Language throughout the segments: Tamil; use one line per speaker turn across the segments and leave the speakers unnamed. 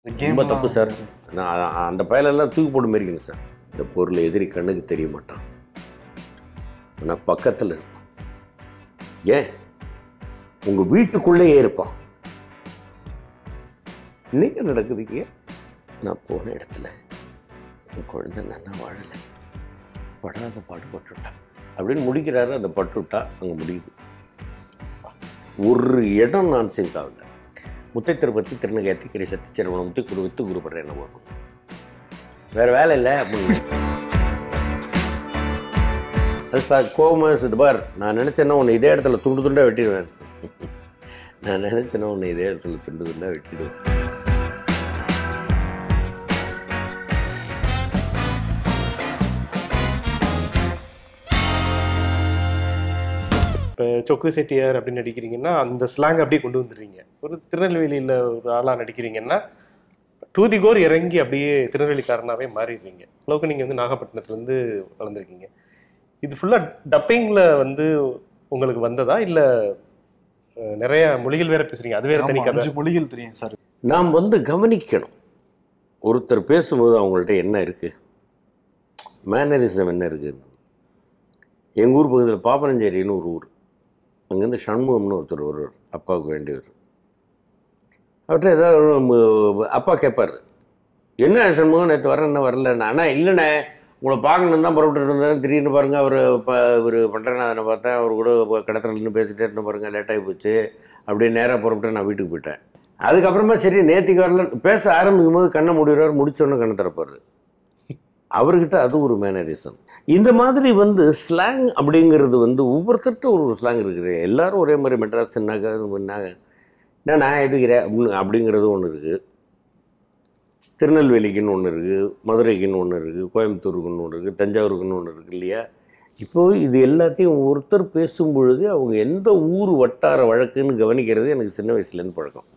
ரொம்ப தப்பு சார் நான் அ- அந்த பயலெல்லாம் தூக்கி போட்டு மாரிக்கணும் சார் இந்த பொருள் எதிரி கண்ணுக்கு தெரிய மாட்டான் ஆனால் பக்கத்தில் இருப்பான் ஏன் உங்கள் வீட்டுக்குள்ளேயே இருப்பான் இன்னைக்கு நடக்குதுங்க நான் போன இடத்துல என் குழந்தை நல்லா வாழலை படாத பாடுபட்டுட்டா அப்படின்னு முடிக்கிறாரு அந்த பட்டுவிட்டா அங்கே முடியுது ஒரு இடம் நான் சிங்க் ஆகல முத்தை திருப்பதி திருநகையத்தி கிரி சத்திச்சரவணம் முத்தி குரு வித்து குருப்படுற என்ன போகணும் வேற வேலை இல்லை அப்படின்னு அது சார் கோமா இது பார் நான் நினச்சேன்னா உன்னை இதே இடத்துல துண்டு துண்டாக வெட்டிடுவேன் நான் நினச்சேன்னா உன்னை இதே இடத்துல துண்டு துண்டாக வெட்டிடுவேன்
இப்போ சொக்கு செட்டியார் அப்படின்னு நடிக்கிறீங்கன்னா அந்த ஸ்லாங் அப்படியே கொண்டு வந்துடுறீங்க ஒரு திருநெல்வேலியில் ஒரு ஆளாக நடிக்கிறீங்கன்னா டூதிகோர் இறங்கி அப்படியே திருநெல்வேலிக்காரனாவே மாறிடுவீங்க அளவுக்கு நீங்கள் வந்து நாகப்பட்டினத்துலேருந்து வளர்ந்துருக்கீங்க இது ஃபுல்லாக டப்பிங்கில் வந்து உங்களுக்கு வந்ததா இல்லை நிறைய மொழிகள் வேற பேசுறீங்க அது வேற தனி
ஆமா,
கதை
அஞ்சு மொழிகள் தெரியும் சார்
நாம் வந்து கவனிக்கணும் ஒருத்தர் பேசும்போது அவங்கள்ட்ட என்ன இருக்குது மேனரிசம் என்ன இருக்குது எங்கள் ஊர் பக்கத்தில் பாப்பனஞ்சேரின்னு ஒரு ஊர் அங்கேருந்து சண்முகம்னு ஒருத்தர் வருவார் அப்பாவுக்கு வேண்டியவர் அவர்கிட்ட ஏதாவது ஒரு ம- அப்பா கேட்பார் என்ன சண்முகம் நேற்று வரேன்னு வரலண்ணா அண்ணா இல்லைண்ணே உங்களை பார்க்கணும் தான் புறப்பட்டு இருந்தேன் திடீர்னு பாருங்கள் அவர் ப இவர் பண்ணுறேன்னு பார்த்தேன் அவர் கூட கடத்தல நின்று பேசிட்டே இருந்தேன் பாருங்கள் லேட்டாகி போச்சு அப்படியே நேராக புறப்பட்டு நான் வீட்டுக்கு போயிட்டேன் அதுக்கப்புறமா சரி நேத்திக்கு வரல பேச ஆரம்பிக்கும் போது கண்ணை முடிகிறார் முடிச்சோன்னே கண்ணை திறப்பார் அவர்கிட்ட அது ஒரு மேனரிசம் இந்த மாதிரி வந்து ஸ்லாங் அப்படிங்கிறது வந்து ஒவ்வொருத்தர்கிட்ட ஒரு ஸ்லாங் இருக்குது எல்லாரும் ஒரே மாதிரி மெட்ராஸ்னாக்கா நாங்கள் நான் நான் எடுக்கிறேன் அப்படின்னு அப்படிங்கிறது ஒன்று இருக்குது திருநெல்வேலிக்குன்னு ஒன்று இருக்குது மதுரைக்குன்னு ஒன்று இருக்குது கோயம்புத்தூருக்குன்னு ஒன்று இருக்குது தஞ்சாவூருக்குன்னு ஒன்று இருக்குது இல்லையா இப்போது இது எல்லாத்தையும் ஒருத்தர் பேசும் பொழுது அவங்க எந்த ஊர் வட்டார வழக்குன்னு கவனிக்கிறது எனக்கு சின்ன வயசுலேருந்து பழக்கம்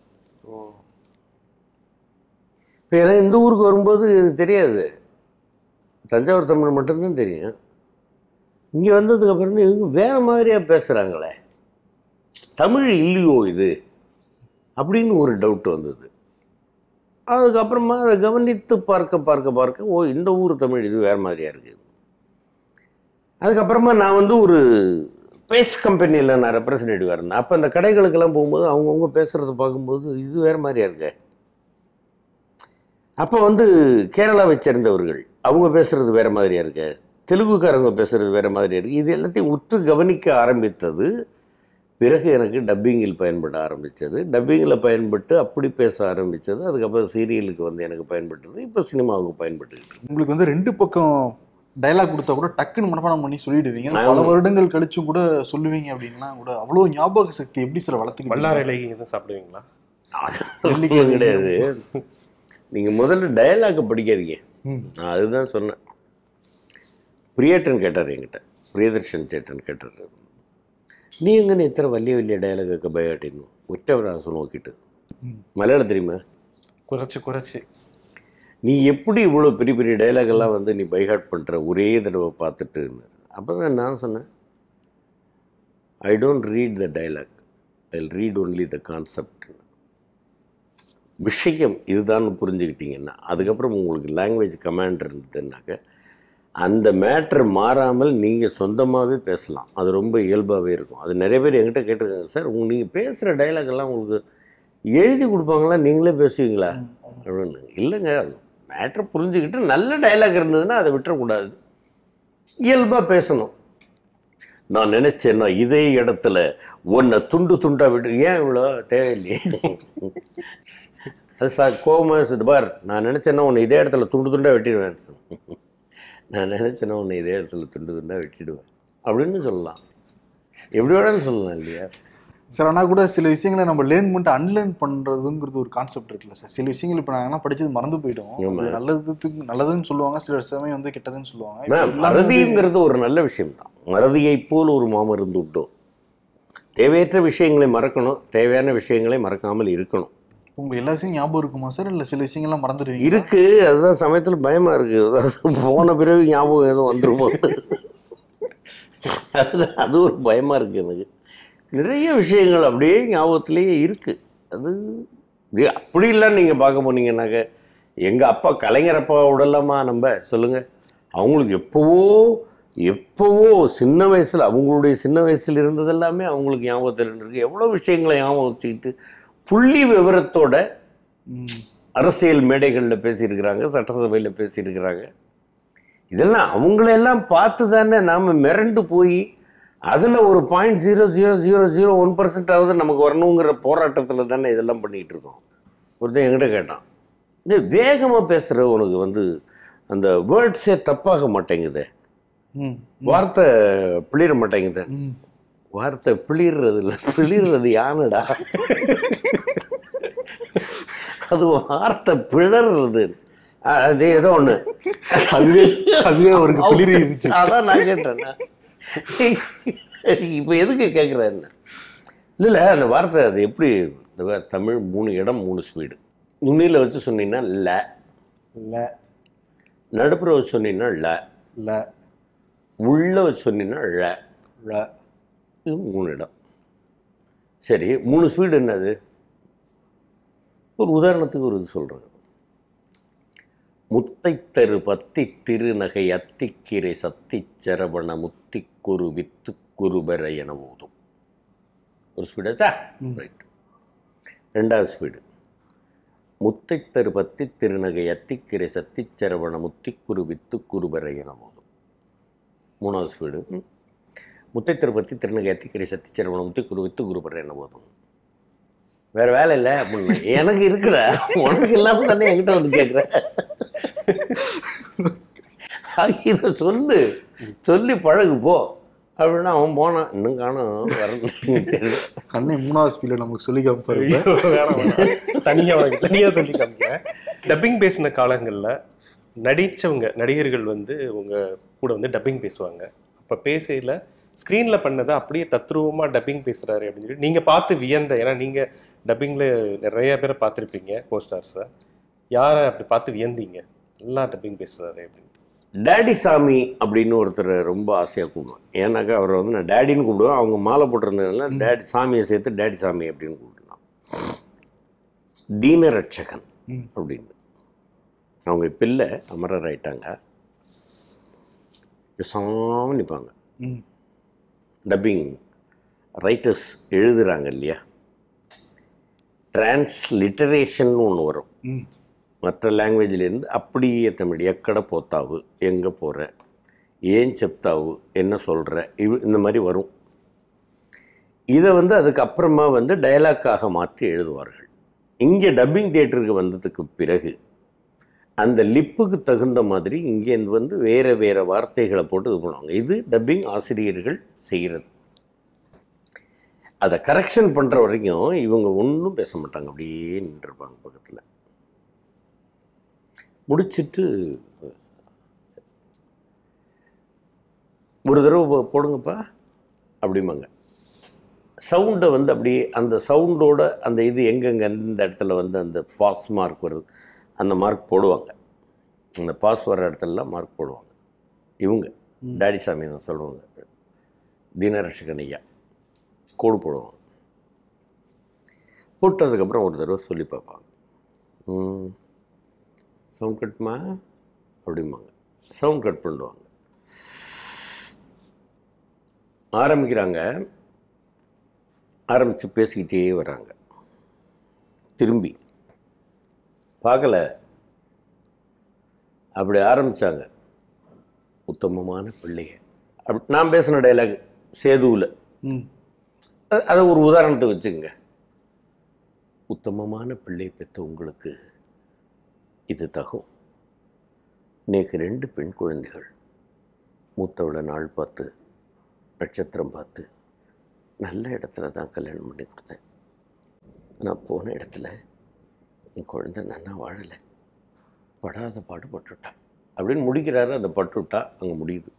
இப்போ ஏன்னா இந்த ஊருக்கு வரும்போது எனக்கு தெரியாது தஞ்சாவூர் தமிழ் மட்டும்தான் தெரியும் இங்கே வந்ததுக்கப்புறம் தான் இவங்க வேறு மாதிரியாக பேசுகிறாங்களே தமிழ் இல்லையோ இது அப்படின்னு ஒரு டவுட் வந்தது அதுக்கப்புறமா அதை கவனித்து பார்க்க பார்க்க பார்க்க ஓ இந்த ஊர் தமிழ் இது வேறு மாதிரியாக இருக்குது அதுக்கப்புறமா நான் வந்து ஒரு பேஸ் கம்பெனியில் நான் ரெப்ரசன்டேட்டிவாக இருந்தேன் அப்போ அந்த கடைகளுக்கெல்லாம் போகும்போது அவங்கவுங்க பேசுகிறத பார்க்கும்போது இது வேறு மாதிரியா இருக்கு அப்போ வந்து கேரளாவை சேர்ந்தவர்கள் அவங்க பேசுகிறது வேறு மாதிரியா இருக்கு தெலுங்குக்காரங்க பேசுகிறது வேறு மாதிரியா இருக்குது இது எல்லாத்தையும் உற்று கவனிக்க ஆரம்பித்தது பிறகு எனக்கு டப்பிங்கில் பயன்பட ஆரம்பித்தது டப்பிங்கில் பயன்பட்டு அப்படி பேச ஆரம்பித்தது அதுக்கப்புறம் சீரியலுக்கு வந்து எனக்கு பயன்பட்டது இப்போ சினிமாவுக்கு பயன்பட்டுக்கிட்டு இருக்கு.
உங்களுக்கு வந்து ரெண்டு பக்கம் டைலாக் கொடுத்தா கூட டக்குன்னு மனப்பாடம் பண்ணி சொல்லிடுவீங்க
நான்
பல வருடங்கள் கழிச்சும் கூட சொல்லுவீங்க அப்படின்னா கூட அவ்வளோ ஞாபக சக்தி எப்படி சார் வளர்த்துக்கிட்டீங்க
வல்லார இலை எதுவும் சாப்பிடுவீங்களா
நெல்லிக்காய் கிடையாது நீங்கள் முதல்ல டயலாக்கை படிக்காதீங்க
ம்.
நான் அதுதான் சொன்னேன் பிரியேட்டன் கேட்டார் என்கிட்ட பிரியதர்ஷன் சேட்டன் கேட்டார் നീ എങ്ങനെ ഇത്ര വലിയ വലിയ ഡയലോഗൊക്കെ ബയോട്ടിന്നു ഒറ്റ പ്രാവശ്യം നോക്കിയിട്ട് മലയാളം தெரியுமா
குறைச்சு குறைச்சு
நீ எப்படி இவ்வளோ பெரிய பெரிய dialogue எல்லாம் வந்து நீ பைஹார்ட் பண்ணுற ஒரே தடவை பார்த்துட்டு அப்போ தான் நான் சொன்னேன் I don't read the dialogue I read only the concept விஷயம் இதுதான் புரிஞ்சுக்கிட்டீங்கன்னா அதுக்கப்புறம் உங்களுக்கு லாங்குவேஜ் கமாண்ட் இருந்ததுன்னாக்க அந்த மேட்ரு மாறாமல் நீங்கள் சொந்தமாகவே பேசலாம் அது ரொம்ப இயல்பாகவே இருக்கும் அது நிறைய பேர் என்கிட்ட கேட்டிருக்காங்க சார் உங்க நீங்கள் பேசுகிற டைலாக் எல்லாம் உங்களுக்கு எழுதி கொடுப்பாங்களா நீங்களே பேசுவீங்களா அப்படின்னு இல்லைங்க மேட்ரு புரிஞ்சுக்கிட்டு நல்ல டைலாக் இருந்ததுன்னா அதை விட்டுறக்கூடாது இயல்பாக பேசணும் நான் நினச்சேன்னா இதே இடத்துல உன்னை துண்டு துண்டாக விட்டு ஏன் இவ்வளோ தேவையில்லையே அது சார் கோபமாக இது பார் நான் நினச்சேன்னா உன்னை இதே இடத்துல துண்டு துண்டாக வெட்டிடுவேன் நான் நினச்சேன்னா உன்னை இதே இடத்துல துண்டு துண்டாக வெட்டிடுவேன் அப்படின்னு சொல்லலாம் எப்படி வேணாலும் சொல்லலாம் இல்லையா
சார் ஆனால் கூட சில விஷயங்களை நம்ம லேர்ன் பண்ணிட்டு அன்லேர்ன் பண்ணுறதுங்கிறது ஒரு கான்செப்ட் இருக்குல்ல சார் சில விஷயங்கள் இப்போ நாங்கள்லாம் படிச்சது மறந்து போயிட்டோம்
ஆமா.
அது நல்லதுக்கு நல்லதுன்னு சொல்லுவாங்க சில சமயம் வந்து கெட்டதுன்னு சொல்லுவாங்க இப்ப
மேம்
எல்லாமே வந்து-
மறதிங்கிறது ஒரு நல்ல விஷயம்தான் மறதியைப் போல் ஒரு மாமருந்து உண்டோ தேவையற்ற விஷயங்களை மறக்கணும் தேவையான விஷயங்களை மறக்காமல் இருக்கணும்
உங்களுக்கு எல்லா விஷயம் ஞாபகம் இருக்குமா சார் இல்லை சில விஷயங்கள்லாம் மறந்துடுவீங்க
இருக்கு அதுதான் சமயத்தில் பயமா இருக்கு அதாவது போன பிறகு ஞாபகம் எதுவும் வந்துருமோ அதுதான் அது ஒரு பயமா இருக்கு எனக்கு நிறைய விஷயங்கள் அப்படியே ஞாபகத்திலேயே இருக்கு அது இது அப்படிலாம் நீங்கள் பார்க்க போனீங்கன்னாக்க எங்கள் அப்பா கலைஞர் அப்பா விடலாமா நம்ம சொல்லுங்கள் அவங்களுக்கு எப்போவோ எப்போவோ சின்ன வயசில் அவங்களுடைய சின்ன வயசில் இருந்தது எல்லாமே அவங்களுக்கு ஞாபகத்தில் இருந்திருக்கு எவ்வளோ விஷயங்களை ஞாபகம் வச்சுக்கிட்டு புள்ளி விவரத்தோட
ம்.
அரசியல் மேடைகளில் பேசியிருக்கிறாங்க சட்டசபையில் பேசியிருக்கிறாங்க இதெல்லாம் அவங்களெல்லாம் பார்த்து தானே நாம் மிரண்டு போய் அதில் ஒரு point zero zero zero zero one பர்சன்டாவது நமக்கு வரணுங்கிற போராட்டத்தில் தானே இதெல்லாம் பண்ணிகிட்டு இருக்கோம் ஒருத்தன் என்கிட்ட கேட்டான் இந்த வேகமாக பேசுகிற உனக்கு வந்து அந்த வேர்ட்ஸே தப்பாக மாட்டேங்குதே
ம்.
வார்த்தை பிளிர மாட்டேங்குது
ம்.
வார்த்தை பிளிர்றது இல்லை பிளிர்றது யானடா அது வார்த்தை பிளறது அ- அது ஏதோ ஒன்று
அதுவே அதுவே அவருக்கு பிளிரி இருந்துச்சு
அதான் நான் கேட்டேன் இப்போ எதுக்கு கேட்குறேன் இல்லை இல்லை அந்த வார்த்தை அது எப்படி இந்த வே- தமிழ் மூணு இடம் மூணு ஸ்பீடு நுண்ணியில் வச்சு சொன்னீங்கன்னா ல
இல்ல
நடுப்புற வச்சு சொன்னீங்கன்னா ல
இல்ல
உள்ள வச்சு சொன்னீங்கன்னா ழ
இல்ல
இது மூணு இடம் சரி மூணு ஸ்பீடு என்னது ஒரு உதாரணத்துக்கு ஒரு இது சொல்கிறேன் முத்தைத்தரு பத்தி திருநகை அத்திக்கீரை சத்திச் சரவண முத்திக்குரு வித்து குருபர என ஊதும் ஒரு ஸ்பீடாச்சா ரைட் ரெண்டாவது ஸ்பீடு முத்தைத்தரு பத்தி திருநகை அத்திக்கீரை சத்திச் சரவண முத்திக்குரு வித்து குருபர என ஊதும் மூணாவது ஸ்பீடு ம். முத்தை திருப்பதி திருநகை அத்திக்கரை சத்திச்சரவணம் முத்தி குரு வித்து குருபர் என்ன போதும் வேற வேலை இல்லை அப்படின்னு எனக்கு இருக்குட உனக்கு இல்லாம தானே என்கிட்ட வந்து கேட்குற இதை சொல்லு சொல்லி பழகு போ அப்படின்னா அவன் போனான் இன்னும் காணும் வரணும்
கண்ணை மூணாவது ஸ்பீட்ல நமக்கு சொல்லி காமிப்பாரு
ஐயோ, வேணாம், வேணாம். தனியா வாங்கி- தனியா சொல்லி காமிக்கிறேன் டப்பிங் பேசின காலங்கள்ல நடிச்சவங்க நடிகர்கள் வந்து உங்க கூட வந்து டப்பிங் பேசுவாங்க அப்ப பேசையில ஸ்க்ரீன்ல பண்ணதை அப்படியே தத்ரூபமா டப்பிங் பேசுறாரு அப்படின்னு சொல்லி நீங்க பார்த்து வியந்த ஏன்னா நீங்க டப்பிங்ல நிறைய பேரை பார்த்துருப்பீங்க கோஸ்டார்ஸை யாரை அப்படி பார்த்து வியந்தீங்க நல்லா டப்பிங் பேசுறாரு அப்படின்னு
டேடி சாமி அப்படின்னு ஒருத்தர் ரொம்ப ஆசையாக கூப்பிடுவேன் ஏன்னாக்கா அவரை வந்து நான் டேடின்னு கூப்பிடுவேன் அவங்க மாலை போட்டிருந்ததுனால டேடி சாமியை சேர்த்து டேடி சாமி அப்படின்னு கூப்பிடலாம் தீனரட்சகன்
ம்.
அப்படின்னு அவங்க பிள்ளை அமரர் ஆயிட்டாங்க பேசாமல் நிற்பாங்க
ம்.
டப்பிங் ரைட்டர்ஸ் எழுதுகிறாங்க இல்லையா டிரான்ஸ்லிட்டரேஷன் ஒன்று வரும்
ம்.
மற்ற லாங்குவேஜ்லேருந்து அப்படியே தமிழ் எக்கட போத்தாவு எங்கே போகிற ஏன் செப்தாவு என்ன சொல்கிற இவ் இந்த மாதிரி வரும் இதை வந்து அதுக்கப்புறமா வந்து டயலாக்காக மாற்றி எழுதுவார்கள் இங்கே டப்பிங் தியேட்டருக்கு வந்ததுக்கு பிறகு அந்த லிப்புக்கு தகுந்த மாதிரி இங்கேருந்து வந்து வேறு வேறு வார்த்தைகளை போட்டு இது பண்ணுவாங்க இது டப்பிங் ஆசிரியர்கள் செய்கிறது அதை கரெக்ஷன் பண்ணுற வரைக்கும் இவங்க ஒன்றும் பேச மாட்டாங்க அப்படியே நின்றுருப்பாங்க பக்கத்தில் முடிச்சிட்டு ஒரு தடவை போ- போடுங்கப்பா அப்படிம்பாங்க சவுண்டை வந்து அப்படியே அந்த சவுண்டோட அந்த இது எங்கெங்கே எந்த இடத்துல வந்து அந்த பாஸ் மார்க் வருது அந்த மார்க் போடுவாங்க அந்த பாஸ் வர இடத்துலலாம் மார்க் போடுவாங்க இவங்க டாடி சாமி தான் சொல்லுவாங்க தீனரட்சகன் ஐயா கோடு போடுவாங்க போட்டதுக்கப்புறம் ஒரு தடவை சொல்லி பார்ப்பாங்க ம் சவுண்ட் கட்டுமா அப்படிம்பாங்க சவுண்ட் கட் பண்ணுவாங்க ஆரம்பிக்கிறாங்க ஆரம்பித்து பேசிக்கிட்டே வராங்க திரும்பி பார்க்கல அப்படி ஆரம்பித்தாங்க உத்தமமான பிள்ளைங்க அப்படி நான் பேசின டைலாக் சேதுவில்
ம்.
அ- அதை ஒரு உதாரணத்தை வச்சுக்கங்க உத்தமமான பிள்ளை பெற்ற உங்களுக்கு இது தகும் நேக்கு ரெண்டு பெண் குழந்தைகள் மூத்தவளை நாள் பார்த்து நட்சத்திரம் பார்த்து நல்ல இடத்துல தான் கல்யாணம் பண்ணி கொடுத்தேன் நான் போன இடத்துல என் குழந்தை நன்னா வாழலை படாத பாடுபட்டுட்டா அப்படின்னு முடிக்கிறாரு அந்த பட்டுட்டா அங்கே முடியுது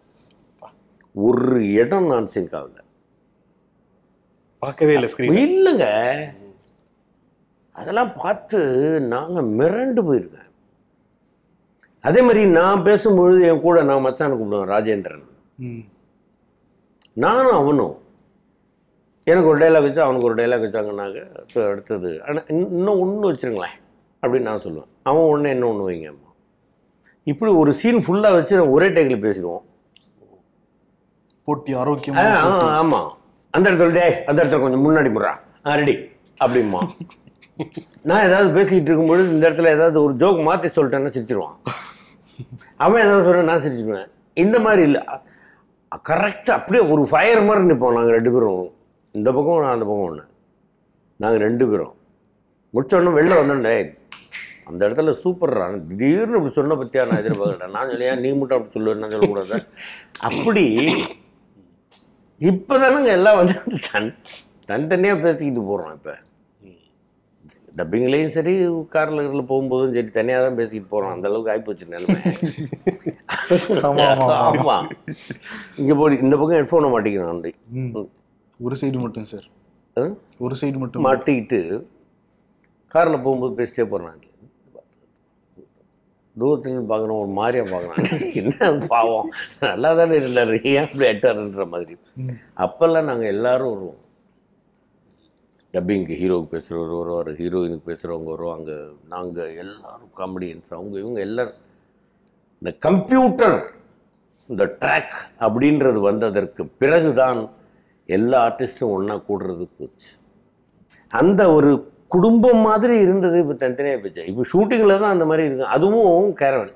ஒரு இடம் நான் சிங்க் ஆகல
பார்க்கவே இல்லை ஸ்க்ரீன்
இல்லைங்க அதெல்லாம் பார்த்து நாங்கள் மிரண்டு போயிருக்கேன் அதே மாதிரி நான் பேசும்பொழுது என் கூட நான் மச்சானை கூப்பிடுவேன் ராஜேந்திரன்
ம்.
நானும் அவனும் எனக்கு ஒரு டைலாக் வச்சு அவனுக்கு ஒரு டைலாக் வச்சாங்கன்னாக்க இப்போ அடுத்தது ஆனால் இன்னும் ஒன்று வச்சுருங்களேன் அப்படின்னு நான் சொல்லுவேன் அவன் ஒன்று என்ன ஒன்று வைங்க இப்படி ஒரு சீன் ஃபுல்லாக வச்சு நான் ஒரே டேக்கில் பேசிடுவோம்
போட்டி
ஆ,
ஆரோக்கியமா
ஆ, ஆமா அந்த இடத்துல டேய் அந்த இடத்துல கொஞ்சம் முன்னாடி முறா ஆ ரெடி அப்படிமா நான் ஏதாவது பேசிக்கிட்டு இருக்கும்பொழுது இந்த இடத்துல ஏதாவது ஒரு ஜோக் மாற்றி சொல்லிட்டேன்னா சிரிச்சிருவான் அவன் ஏதாவது சொல்ல நான் சிரிச்சிடுவேன் இந்த மாதிரி இல்லை கரெக்டாக அப்படியே ஒரு ஃபயர் மாதிரி நிற்போம் நாங்கள் ரெண்டு பேரும் இந்த பக்கம் நான் அந்த பக்கம் ஒன்று நாங்கள் ரெண்டு பேரும் முடிச்சோடனே வெளில வந்தோன்னே அந்த இடத்துல சூப்பர்ரா திடீர்னு இப்படி சொன்ன பற்றியா நான் எதிர்பார்க்கறேன் நான் சொல்லியா நீ மட்டும் அப்படி சொல்லுவேன் நான் சொல்லக்கூடாது அப்படி இப்போதானங்க எல்லாம் வந்து தன் தனித்தனியாக பேசிக்கிட்டு போகிறோம் இப்போ டப்பிங்லேயும் சரி காரில் கீரில் போகும்போதும் சரி தனியாக தான் பேசிக்கிட்டு போகிறோம் அந்த அளவுக்கு ஆகிப்போச்சு நிலைமை
ஆமா, ஆமா, ஆமா.
ஆமாம் இங்கே போய் இந்த பக்கம் ஹெட்ஃபோனை மாட்டிக்கணும் அண்டி
ம். ஒரு சைடு மட்டும் சார்
ஆ?
ஒரு சைடு மட்டும்
மாட்டிக்கிட்டு காரில் போகும்போது பேசிட்டே போகிறான் தூரத்துலேருந்து பார்க்குறோம் ஒரு மாதிரியா பார்க்குறான் என்ன பாவம் நல்லா தானே இருந்தார் ஏன் அப்படி எட்டாருன்ற மாதிரி அப்போல்லாம் நாங்கள் எல்லாரும் வருவோம் டப்பிங்க்கு ஹீரோவுக்கு பேசுகிறவர் வருவார் ஹீரோயினுக்கு பேசுகிறவங்க வருவாங்க நாங்கள் எல்லாரும் காமெடியன்ஸ் அவங்க இவங்க எல்லாரும் இந்த கம்ப்யூட்டர் இந்த ட்ராக் அப்படின்றது வந்ததற்கு பிறகுதான் எல்லா ஆர்டிஸ்ட்டும் ஒன்றா கூடுறது போச்சு அந்த ஒரு குடும்பம் மாதிரி இருந்தது இப்போ தனித்தனியாக போச்சு இப்போ ஷூட்டிங்கில் தான் அந்த மாதிரி இருக்கு அதுவும் கேரவன்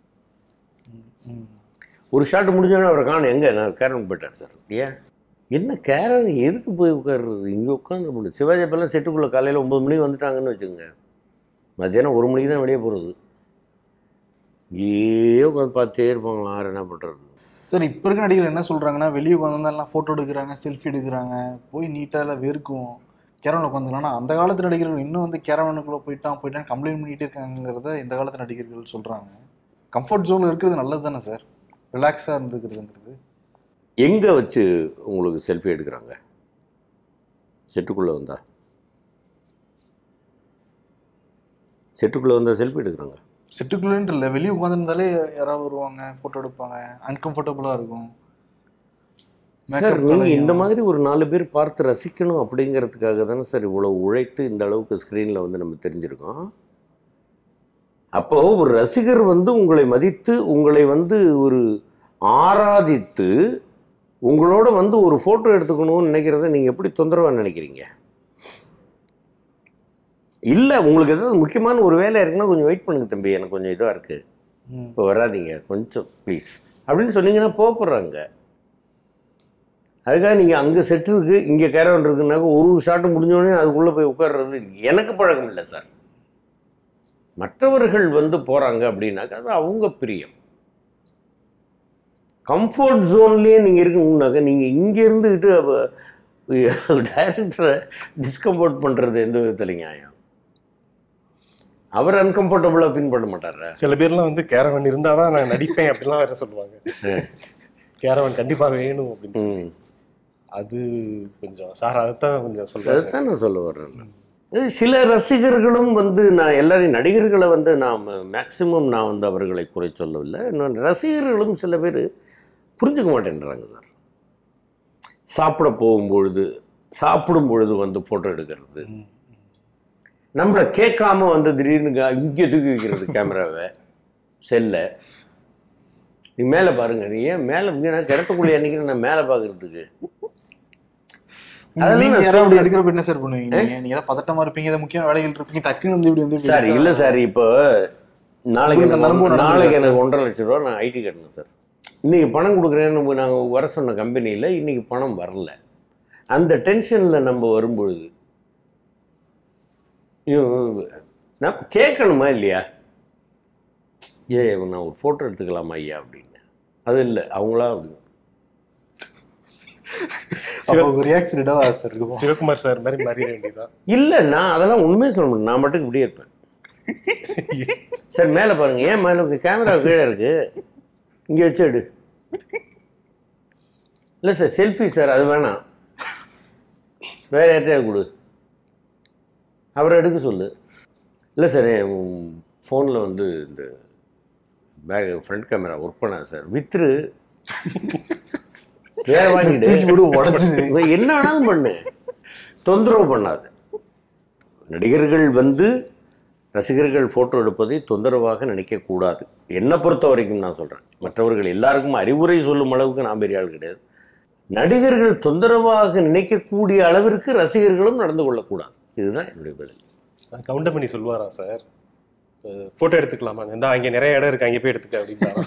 ஒரு ஷாட் முடிஞ்சோடனே அவரை காணும் எங்கே நான் கேரவன் போயிட்டார் சார் ஏன் என்ன கேரவன் எதுக்கு போய் உட்கார்றது இங்கே உட்காந்து முடியும் சிவாஜி அப்பெல்லாம் செட்டுக்குள்ளே காலையில் ஒம்பது மணிக்கு வந்துட்டாங்கன்னு வச்சுக்கோங்க மத்தியானம் ஒரு மணிக்கு தான் வெளியே போகிறது இங்கேயே உட்காந்து பார்த்தே இருப்பாங்களா யார் என்ன பண்ணுறது
சார் இப்போ இருக்க நடிகர் என்ன சொல்றாங்கன்னா வெளியே உட்காந்து எல்லாம் ஃபோட்டோ எடுக்கிறாங்க செல்ஃபி எடுக்கிறாங்க போய் நீட்டாக எல்லாம் வெறுக்கும் கேரவனில் உட்காந்துலாம் அந்த காலத்து நடிகர்கள் இன்னும் வந்து கேரவனுக்குள்ளே போயிட்டான் போயிட்டான் கம்ப்ளைண்ட் பண்ணிட்டு இருக்காங்கிறத இந்த காலத்து நடிகர்கள் சொல்றாங்க கம்ஃபர்ட் ஜோனில் இருக்கிறது நல்லது தானே சார் ரிலாக்ஸாக இருந்துக்கிறதுங்கிறது
எங்கே வச்சு உங்களுக்கு செல்ஃபி எடுக்கிறாங்க செட்டுக்குள்ளே வந்தா செட்டுக்குள்ளே வந்தால் செல்ஃபி எடுக்கிறாங்க
செட்டுக்குள்ளேன்ட்டு இல்லை வெளியே உட்காந்துருந்தாலே யாராவது வருவாங்க ஃபோட்டோ எடுப்பாங்க அன்கம்ஃபர்டபுளாக இருக்கும்
சார்
Makeup
நீங்கள்
கலையும்.
இந்த மாதிரி ஒரு நாலு பேர் பார்த்து ரசிக்கணும் அப்படிங்கிறதுக்காக தானே சார் இவ்வளோ உழைத்து இந்த அளவுக்கு ஸ்க்ரீனில் வந்து நம்ம தெரிஞ்சிருக்கோம் அப்போது ஒரு ரசிகர் வந்து உங்களை மதித்து உங்களை வந்து ஒரு ஆராதித்து உங்களோட வந்து ஒரு ஃபோட்டோ எடுத்துக்கணும்னு நினைக்கிறத நீங்கள் எப்படி தொந்தரவாக நினைக்கிறீங்க இல்லை உங்களுக்கு ஏதாவது முக்கியமான ஒரு வேலை இருக்குன்னா கொஞ்சம் வெயிட் பண்ணுங்க தம்பி எனக்கு கொஞ்சம் இதாக இருக்குது
ம்.
இப்போ வராதீங்க கொஞ்சம் ப்ளீஸ் அப்படின்னு சொன்னீங்கன்னா போப்படுறாங்க அதுக்காக நீங்கள் அங்கே செட் இருக்கு இங்கே கேரவன் இருக்குன்னாக்க ஒரு ஷாட்டு முடிஞ்சோடனே அதுக்குள்ளே போய் உட்கார்றது எனக்கு பழக்கம் இல்லை சார் மற்றவர்கள் வந்து போகிறாங்க அப்படின்னாக்கா அது அவங்க பிரியம் கம்ஃபர்ட் ஜோன்லேயே நீங்கள் இருக்கணும்னாக்கா நீங்கள் இங்கே இருந்துக்கிட்டு டைரக்டரை டிஸ்கம்ஃபர்ட் பண்ணுறது எந்த விதத்தில் நியாயம் அவர் அன்கம்ஃபர்டபுளாக ஃபீல் பண்ண மாட்டாரா
சில பேர்லாம் வந்து கேரவன் இருந்தாதான் நான் நடிப்பேன் அப்படிலாம் வேற சொல்லுவாங்க கேரவன் கண்டிப்பா வேணும் அப்படின்னு சொல்லி.
ம்
அது கொஞ்சம் சார் அதைத்தான் கொஞ்சம் சொல்றாரு
அதைத்தான் நான் சொல்ல வர்றேன் இது சில ரசிகர்களும் வந்து நான் எல்லாரையும் நடிகர்களை வந்து நாம் மேக்சிமம் நான் வந்து அவர்களை குறை சொல்லவில்லை இன்னும் ரசிகர்களும் சில பேர் புரிஞ்சுக்க மாட்டேன்றாங்க சார் சாப்பிட போகும்பொழுது சாப்பிடும் பொழுது வந்து ஃபோட்டோ எடுக்கிறது நம்மளை கேட்காம வந்து திடீர்னு க- இங்கே தூக்கி வைக்கிறது கேமராவை செல்லை நீ மேலே பாருங்க நீ ஏன் மேலே இங்கே நான் கிணத்துக்குள்ளே அன்னைக்கு நான் மேலே பார்க்கறதுக்கு அதெல்லாம்
நீங்க
நான்
யாராவது அப்படி
சொல்றேன்.
எடுக்கிறப்ப என்ன சார் பண்ணுவீங்க நீங்க நீங்க ஏதாவது பதட்டமா இருப்பீங்க ஏதாவது முக்கியமான வேலைகள் இருப்பீங்க டக்குன்னு வந்து இப்படி வந்து இப்படி
சார் இல்லை சார் இப்போ நாளைக்கு
உங்களுக்கு அந்த
எனக்கு
அனுபவம்
ஒன்று- நாளைக்கு
நடந்ததா
எனக்கு ஒன்றரை லட்ச ரூபா நான் ஐடி கட்டணும் சார் இன்னைக்கு பணம் கொடுக்குறேன்னு நாங்கள் வர சொன்ன கம்பெனியில் இன்னைக்கு பணம் வரல அந்த டென்ஷனில் நம்ம வரும்பொழுது ஐயோ, நான் கேட்கணுமா இல்லையா ஏ நான் ஒரு ஃபோட்டோ எடுத்துக்கலாமா ஐயா அப்படின்னு அது இல்லை அவங்களா அப்படி
அப்போ ஒரு ரியாக்ஷன் இடாதா சார் இருக்கும்
சிவகுமார் சார் மாதிரி மாறிட வேண்டியதுதான்
இல்லை நான் அதெல்லாம் உண்மையை சொல்ல முடியும் நான் மட்டும் இப்படியே இருப்பேன் சார் மேலே பாருங்க ஏன் மேலே கேமரா கீழே இருக்கு இங்கே வச்சு எடு இல்லை சார் செல்ஃபி சார் அது வேணாம் வேற யார்ட்டையா கொடு அவரை எடுக்க சொல்லு இல்லை சார் ஃபோனில் வந்து இந்த பேக் ஃப்ரண்ட் கேமரா ஒர்க் பண்ணாது சார் வித்ரு வேற வாங்கிட்டு
தூக்கி விடு உடச்சு
இவன் என்ன வேணாலும் பண்ணு தொந்தரவு பண்ணாது நடிகர்கள் வந்து ரசிகர்கள் ஃபோட்டோ எடுப்பதை தொந்தரவாக நினைக்கக்கூடாது என்னை பொறுத்த வரைக்கும் நான் சொல்கிறேன் மற்றவர்கள் எல்லாருக்கும் அறிவுரை சொல்லும் அளவுக்கு நான் பெரிய ஆள் கிடையாது நடிகர்கள் தொந்தரவாக நினைக்கக்கூடிய அளவிற்கு ரசிகர்களும் நடந்து கொள்ளக்கூடாது இதுதான் என்னுடைய பதில்
கவுண்டர் பண்ணி சொல்லுவாரா சார் போட்டோ எடுத்துக்கலாமா இந்த அங்க நிறைய இடம் இருக்கு அங்க போய் எடுத்துக்க அப்படின்றாரா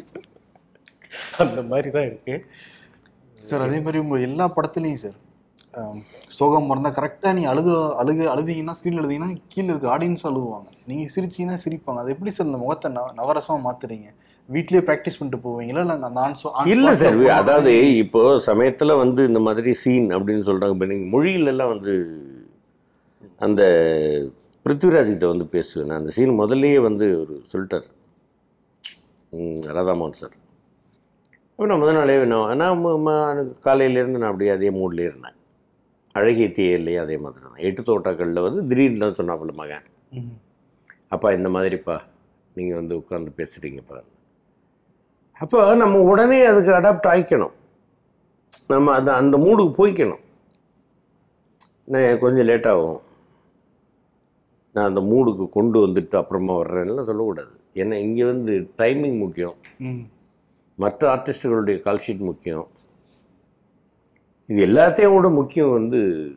அந்த மாதிரி தான் இருக்கு
சார் அதே மாதிரி உங்க எல்லா படத்துலையும் சார் ஆம், சோகம் மறந்தா கரெக்டாக நீ அழுது அழுகு அழுதீங்கன்னா ஸ்க்ரீன் எழுதிங்கன்னா கீழே இருக்க ஆடியன்ஸ் அழுகுவாங்க நீங்க சிரிச்சீங்கன்னா சிரிப்பாங்க அது எப்படி சார் இந்த முகத்தை நவ நவரசமா மாத்துறீங்க வீட்லயே ப்ராக்டிஸ் பண்ணிட்டு போவீங்களா இல்லை அந்த ஆன்
இல்லை சார் அதாவது இப்போ சமயத்தில் வந்து இந்த மாதிரி சீன் அப்படின்னு சொல்கிறாங்க இப்போ நீங்கள் மொழியிலெல்லாம் வந்து அந்த பிருத்விராஜ் கிட்ட வந்து பேசுவேன் நான் அந்த சீன் முதல்லயே வந்து ஒரு சொல்லிட்டார் ம், ராதாமோகன் சார் அப்போ நான் முதல் நாளே நான் நான் காலையிலேருந்து நான் அப்படியே அதே மூட்லேயே இருந்தேன் அழகிய தீயிலையும் அதே மாதிரி தான் எட்டு தோட்டாக்களில் வந்து திடீர்னு தான் சொன்னாப்புல மகன் அப்பா இந்த மாதிரிப்பா நீங்கள் வந்து உட்காந்து பேசுகிறீங்கப்பா அப்போ நம்ம உடனே அதுக்கு அடாப்ட் ஆகிக்கணும் நம்ம அது அந்த மூடுக்கு போய்க்கணும் நான் கொஞ்சம் லேட் ஆகும் நான் அந்த மூடுக்கு கொண்டு வந்துட்டு அப்புறமா வர்றேன்லாம் சொல்லக்கூடாது ஏன்னா இங்கே வந்து டைமிங் முக்கியம்
ம்
மற்ற ஆர்டிஸ்ட்டுகளுடைய கால் ஷீட் முக்கியம் இது எல்லாத்தையும் விட முக்கியம் வந்து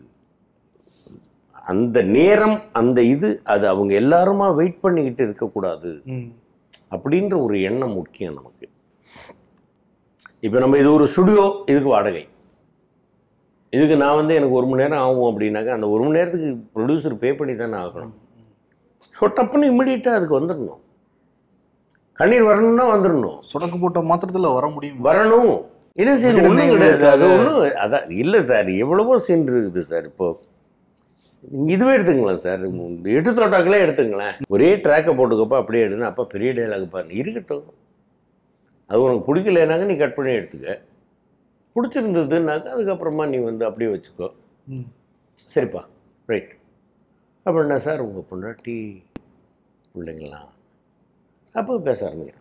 அந்த நேரம் அந்த இது அது அவங்க எல்லாருமா வெயிட் பண்ணிக்கிட்டு இருக்கக்கூடாது
ம்
அப்படின்ற ஒரு எண்ணம் முக்கியம் நமக்கு இப்போ நம்ம இது ஒரு ஸ்டுடியோ இதுக்கு வாடகை இதுக்கு நான் வந்து எனக்கு ஒரு மணி நேரம் ஆகும் அப்படின்னாக்கா அந்த ஒரு மணி நேரத்துக்கு ப்ரொடியூசர் பே பண்ணி தானே ஆகணும் ஸோ டப்புன்னு இம்மிடியட்டாக அதுக்கு வந்துடணும் கண்ணீர் வரணும்னா வந்துடணும்
சொடக்கு போட்ட மாத்திரத்துல வர முடியும்
வரணும் என்ன சீன்
விகடன்
ஒன்றும் கிடையாது அது
எங்களுக்காக-
ஒன்றும் அதான் இல்லை சார் எவ்வளவோ சீன் இருக்குது சார் இப்போ நீங்கள் இதுவே எடுத்துங்களேன் சார் எட்டு தோட்டாக்களே எடுத்துங்களேன் ஒரே ட்ராக்கை போட்டுக்கப்பா அப்படியே எடுங்க அப்பா பெரிய டைலாக் பாரு இருக்கட்டும் அது உனக்கு பிடிக்கலைனாக்க நீ கட் பண்ணி எடுத்துக்க பிடிச்சிருந்ததுன்னாக்கா அதுக்கப்புறமா நீ வந்து அப்படியே வச்சுக்கோ
ம்
சரிப்பா ரைட் அப்படின்னா சார் உங்கள் பொண்டாட்டி பிள்ளைங்களாம் அப்போ பேச ஆரம்பிக்கிறேன்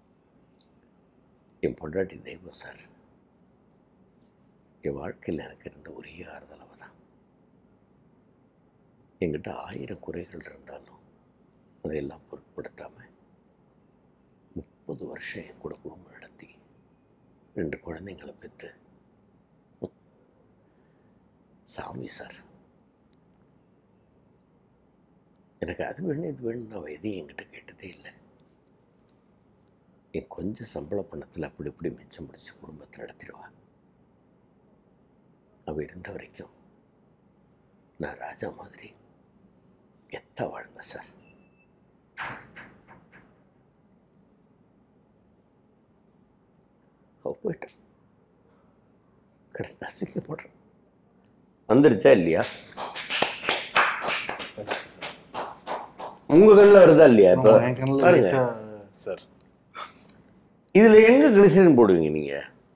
என் பொண்டாட்டி தெய்வம் சார் என் வாழ்க்கையில் எனக்கு இருந்த ஒரே ஆறுதல் அவ தான் என்கிட்ட ஆயிரம் குறைகள் இருந்தாலும் அதையெல்லாம் பொருட்படுத்தாமல் முப்பது வருஷம் என் கூட குடும்பம் நடத்தி ரெண்டு குழந்தைங்களை பெற்று சாமி சார் எனக்கு அது வேணும் இது வேணும் அவள் எதையும் என்கிட்ட கேட்டதே இல்லை என் கொஞ்சம் சம்பள பணத்தில் அப்படி இப்படி மிச்சம் பிடிச்சி குடும்பத்தை நடத்திடுவா அவள் இருந்த வரைக்கும் நான் ராஜா மாதிரி எத்த வாழ்ந்தேன் சார் அவ போயிட்டான் கிடந்து அசிங்கப்படுறேன் வந்துருச்சா இல்லையா உங்க கண்ணில் வருதா இல்லையா இப்போ
ஆமா, என் கண்ணுல
பாருங்க
லைட்டா
சார்
இதுல எங்க கிளிசரின் போடுவீங்க நீங்க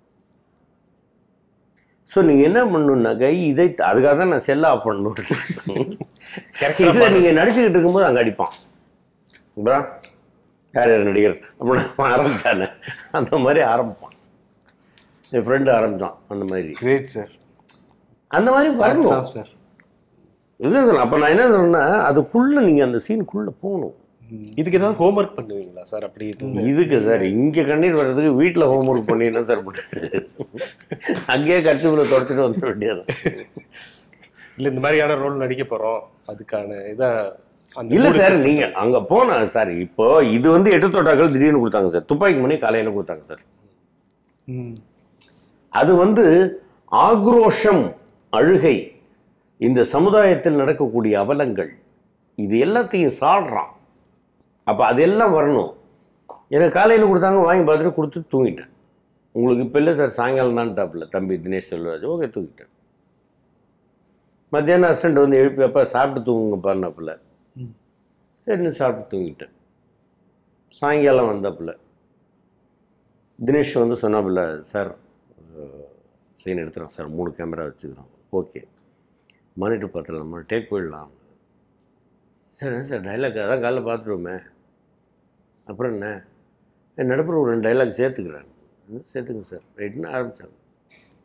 ஸோ நீங்க என்ன பண்ணணும்னாக்கா இதை அதுக்காக தான் நான் செல்ல ஆஃப் பண்ணணும் இதை நீங்க நடிச்சுக்கிட்டு இருக்கும்போது அங்க அடிப்பான் அப்புறம் யார் யார் நடிகர் அப்படின்னு ஆரம்பிச்சானே அந்த மாதிரி ஆரம்பிப்பான் என் ஃப்ரெண்டு ஆரம்பிச்சான் அந்த மாதிரி
கிரேட் சார்
அந்த மாதிரி வரணும்
சார்
இதுதான் சொல்ல அப்போ நான் என்ன சொல்றேன்னா அதுக்குள்ள நீங்க அந்த சீனுக்குள்ள போகணும்
இதுக்கு ஏதாவது ஹோம்ஒர்க் பண்ணுவீங்களா சார் அப்படி இது
இதுக்கு சார் இங்கே கண்ணீர் வர்றதுக்கு வீட்டில் ஹோம்ஒர்க் பண்ணி என்ன சார் பண்ணுறது அங்கேயே கட்சிக்குள்ள தொடச்சிட்டு வந்துட வேண்டியது
இல்ல இந்த மாதிரியான ரோல் நடிக்க போறோம் அதுக்கான இதை அந்த
இல்லை
mood
சார்
set
நீங்கள் அங்கே போனா சார் இப்போ இது வந்து எட்டு தோட்டாக்கள் திடீர்னு கொடுத்தாங்க சார் துப்பாக்கி மணி காலையில் கொடுத்தாங்க சார்
ம்
அது வந்து ஆக்ரோஷம் அழுகை இந்த சமுதாயத்தில் நடக்கக்கூடிய அவலங்கள் இது எல்லாத்தையும் சாடுறான் அப்போ அதெல்லாம் வரணும் எனக்கு காலையில் கொடுத்தாங்க வாங்கி பார்த்துட்டு கொடுத்து தூங்கிட்டேன் உங்களுக்கு இப்போ இல்லை சார் சாயங்காலம் தான் டாப்பில் தம்பி தினேஷ் செல்வராஜ் ஓகே தூங்கிட்டேன் மத்தியானம் அசிஸ்டண்ட் வந்து எழுப்பி அப்பா சாப்பிட்டு தூங்குங்கப்பான்னாப்புல
ம்.
சரின்னு சாப்பிட்டு தூங்கிட்டேன் சாயங்காலம் வந்தாப்புல தினேஷ் வந்து சொன்னாப்புல சார் சீன் எடுத்துகிறோம் சார் மூணு கேமரா வச்சுக்கிறோம் ஓகே மானிட்டர் பார்த்துடலாமா டேக் போயிடலாம் சார் என்ன சார் டைலாக் அதான் காலைல பார்த்துருவோமே அப்புறம் என்ன என் நடுப்புற ஒரு ரெண்டு டைலாக் சேர்த்துக்கிறேன் ம், சேர்த்துங்க சார் ரைட்னு ஆரம்பித்தாங்க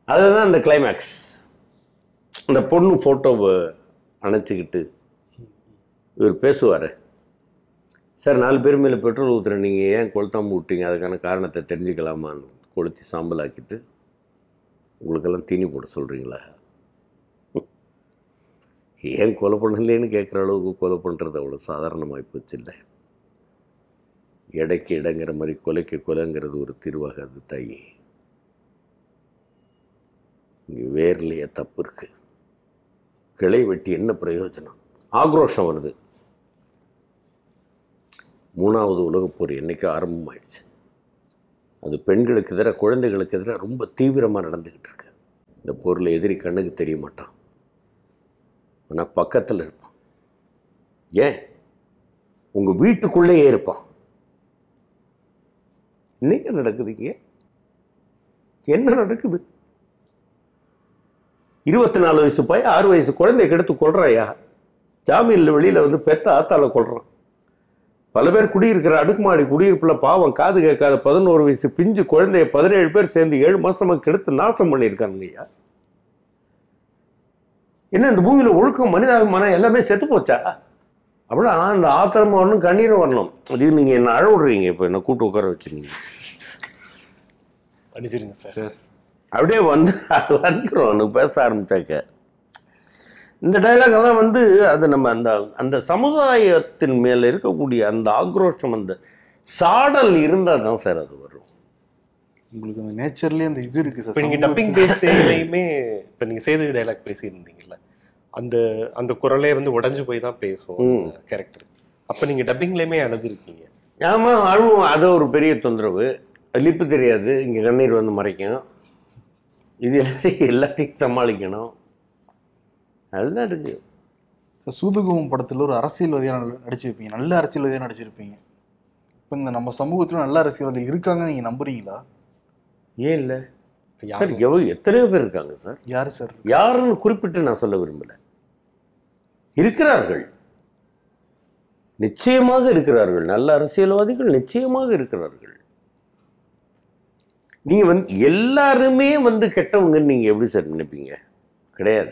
அதுதான் அந்த கிளைமேக்ஸ் அந்த பொண்ணு ஃபோட்டோவை அணைச்சிக்கிட்டு இவர் பேசுவார் சார் நாலு பேர் மேலே பெட்ரோல் ஊற்றுறேன் நீங்கள் ஏன் கொளுத்தாம விட்டீங்க அதுக்கான காரணத்தை தெரிஞ்சுக்கலாமான்னு கொளுத்தி சாம்பலாக்கிட்டு உங்களுக்கெல்லாம் தீனி போட சொல்கிறீங்களா ஏன் கொலை பண்ணலேன்னு கேட்குற அளவுக்கு கொலை பண்ணுறது அவ்வளோ சாதாரணமாகி போச்சு இல்லை எடைக்கு இடங்கிற மாதிரி கொலைக்கு கொலைங்கிறது ஒரு தீர்வாகாது தாயி இங்கே வேர்லையே தப்பு இருக்கு கிளை வெட்டி என்ன பிரயோஜனம் ஆக்ரோஷம் வருது மூணாவது உலகப் போர் என்னைக்கு ஆரம்பமாயிடுச்சு அது பெண்களுக்கு எதிராக குழந்தைகளுக்கு எதிராக ரொம்ப தீவிரமாக நடந்துக்கிட்டு இருக்கு இந்த போரில் எதிரி கண்ணுக்கு தெரிய மாட்டான் ஆனால் பக்கத்தில் இருப்பான் ஏன் உங்கள் வீட்டுக்குள்ளேயே இருப்பான் இன்னைக்கு நடக்குதுங்க என்ன நடக்குது இருபத்தி நாலு வயசு பையன் ஆறு வயசு குழந்தைய கெடுத்து கொள்றாயா ஜாமீனில் வெளியில் வந்து பெத்த ஆத்தால கொள்றான் பல பேர் குடியிருக்கிற அடுக்குமாடி குடியிருப்புல பாவம் காது கேட்காத பதினோரு வயசு பிஞ்சு குழந்தைய பதினேழு பேர் சேர்ந்து ஏழு மாசமா கெடுத்து நாசம் பண்ணியிருக்காங்க ஐயா என்ன இந்த பூமியில ஒழுக்கம் மனிதாபிமானம் எல்லாமே செத்து போச்சா அப்படின்னா அந்த ஆத்திரமா வரணும் கண்ணீரும் வரணும் அது நீங்க என்ன அழ விடுறீங்க இப்போ என்ன கூட்டு உட்கார வச்சுருங்க
மன்னிச்சிருங்க சார்
அப்படியே வந்து அது வந்துடும் எனக்கு பேச ஆரம்பிச்சாக்க இந்த டைலாக் எல்லாம் வந்து அது நம்ம அந்த அந்த சமுதாயத்தின் மேல இருக்கக்கூடிய அந்த ஆக்ரோஷம் அந்த சாடல் இருந்தால் தான் சார் அது வரும்
உங்களுக்கு அந்த நேச்சர்லயே அந்த இது இருக்கு
இப்போ
சார்
நீங்க டப்பிங் பேசுறதுலையுமே இப்போ நீங்க சேது டைலாக் பேசியிருந்தீங்கல்ல அந்த அந்த குரலே வந்து உடைஞ்சு போய் தான் பேசும்
ம்.
கேரக்டர் அப்ப நீங்க டப்பிங்லயுமே அழுதுருக்கீங்க
ஆமா அழுவும் அது ஒரு பெரிய தொந்தரவு லிப்பு தெரியாது இங்கே கண்ணீர் வந்து மறைக்கும் இது எல்லாத்தையும் எல்லாத்தையும் சமாளிக்கணும் அதுதான் இருக்கு
சார் சூதுகவும் படத்துல ஒரு அரசியல்வாதியா நடி- நடிச்சிருப்பீங்க நல்ல அரசியல்வாதியா நடிச்சிருப்பீங்க இப்போ இந்த நம்ம சமூகத்துல நல்ல அரசியல்வாதிகள் இருக்காங்க நீங்க நம்புறீங்களா
ஏன் இல்லை
யார்
சார் எவ்வளோ எத்தனையோ பேர் இருக்காங்க சார்
யாரு சார்
யாருன்னு குறிப்பிட்டு நான் சொல்ல விரும்பல இருக்கிறார்கள் நிச்சயமாக இருக்கிறார்கள் நல்ல அரசியல்வாதிகள் நிச்சயமாக இருக்கிறார்கள் நீங்க வந்து எல்லாருமே வந்து கெட்டவங்கன்னு நீங்க எப்படி சார் நினைப்பீங்க கிடையாது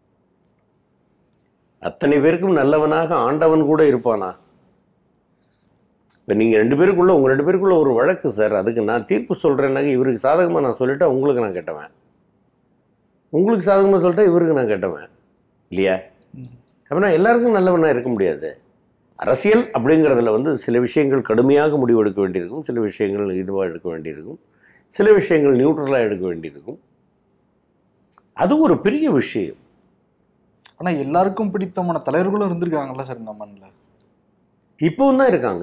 அத்தனை பேருக்கும் நல்லவனாக ஆண்டவன் கூட இருப்பானா இப்போ நீங்கள் ரெண்டு பேருக்குள்ள உங்கள் ரெண்டு பேருக்குள்ள ஒரு வழக்கு சார் அதுக்கு நான் தீர்ப்பு சொல்கிறேன்னாக்க இவருக்கு சாதகமாக நான் சொல்லிட்டா உங்களுக்கு நான் கெட்டவன் உங்களுக்கு சாதகமாக சொல்லிட்டா இவருக்கு நான் கெட்டவன் இல்லையா
ம்.
அப்படின்னா எல்லாருக்கும் நல்லவனா இருக்க முடியாது அரசியல் அப்படிங்கிறதுல வந்து சில விஷயங்கள் கடுமையாக முடிவெடுக்க வேண்டியிருக்கும் சில விஷயங்கள் இதுவாக எடுக்க வேண்டியிருக்கும் சில விஷயங்கள் நியூட்ரலாக எடுக்க வேண்டியிருக்கும் அது ஒரு பெரிய விஷயம்
ஆனா எல்லாருக்கும் பிடித்தமான தலைவர்களும் இருந்திருக்காங்கல்ல சார் இந்த மண்ணில்
இப்போவும் தான் இருக்காங்க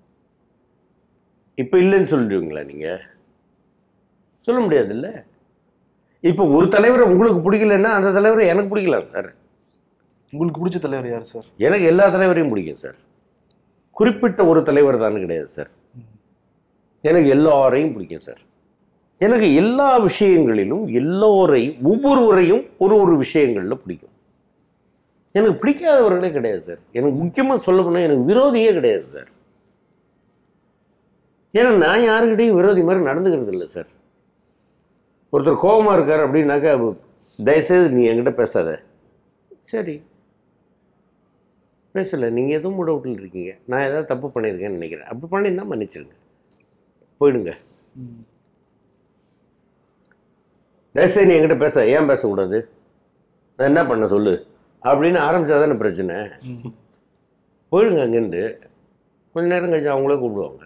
இப்போ இல்லைன்னு சொல்லிடுவீங்களா நீங்கள் சொல்ல முடியாதுல்ல இப்போ ஒரு தலைவரை உங்களுக்கு பிடிக்கலன்னா அந்த தலைவரை எனக்கு பிடிக்கலாம் சார்
உங்களுக்கு பிடிச்ச தலைவர் யார் சார்
எனக்கு எல்லா தலைவரையும் பிடிக்கும் சார் குறிப்பிட்ட ஒரு தலைவர் தான் கிடையாது சார் எனக்கு எல்லாரையும் பிடிக்கும் சார் எனக்கு எல்லா விஷயங்களிலும் எல்லோரை ஒவ்வொருவரையும் ஒரு ஒரு விஷயங்களில் பிடிக்கும் எனக்கு பிடிக்காதவர்களே கிடையாது சார் எனக்கு முக்கியமாக சொல்ல போனால் எனக்கு விரோதியே கிடையாது சார் ஏன்னா நான் யாருக்கிட்டையும் விரோதி மாதிரி நடந்துக்கிறது இல்லை சார் ஒருத்தர் கோபமாக இருக்கார் அப்படின்னாக்கா தயவுசெய்து நீ என்கிட்ட பேசாத சரி பேசலை நீங்கள் எதுவும் மூட விட்டுல இருக்கீங்க நான் ஏதாவது தப்பு பண்ணியிருக்கேன்னு நினைக்கிறேன் அப்படி பண்ணியிருந்தா மன்னிச்சிருங்க போயிடுங்க தயவுசெய்து நீ என்கிட்ட பேச ஏன் பேசக்கூடாது நான் என்ன பண்ண சொல்லு அப்படின்னு ஆரம்பித்தா தானே பிரச்சனை போயிடுங்க அங்கேருந்து கொஞ்ச நேரம் கழிச்சு அவங்களே கூப்பிடுவாங்க